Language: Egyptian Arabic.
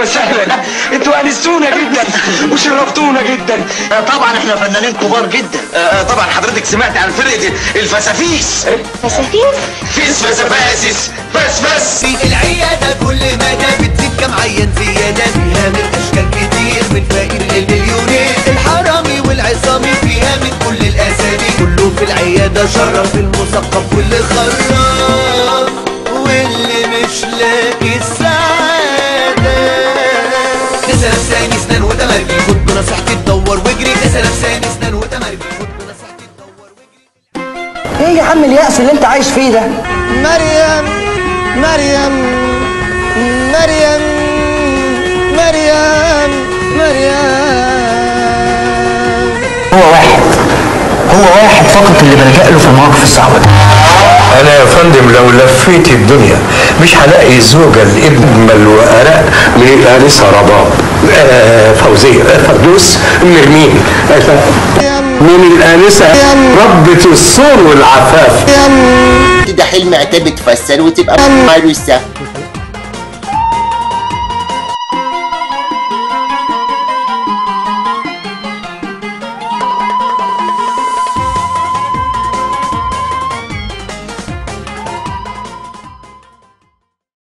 وسهلا انتوا انستونا جدا وشرفتونا جدا آه، طبعا احنا فنانين كبار جدا آه، آه، طبعا حضرتك سمعت عن فرقه الفسافيس فساتين فيس فسفاسس بس بس العيادة كل مدى بتزيد كم عيان زيادة فيها من أشكال كتير من فقير للمليونير الحرامي والعصامي فيها من كل الأسامي كله في العيادة شرف المثقف واللي خرف واللي مش لاقي السعادة لسه نفساني اسنان وتمرجي خد بنصيحتي تدور واجري لسه نفساني اسنان وتمرجي خد بنصيحتي تدور واجري ايه يا عم اليأس اللي انت عايش فيه ده مريم مريم مريم مريم مريم هو واحد هو واحد فقط اللي بلجأ له في المواقف الصعبة دي انا يا فندم لو لفيت الدنيا مش هلاقي زوجة الاجمل وارق من الانسه رباب آه، فوزيه آه، فردوس نرمين آه، من الانسه ربة الصون والعفاف ده حلم عتاب تفسر وتبقى عروسة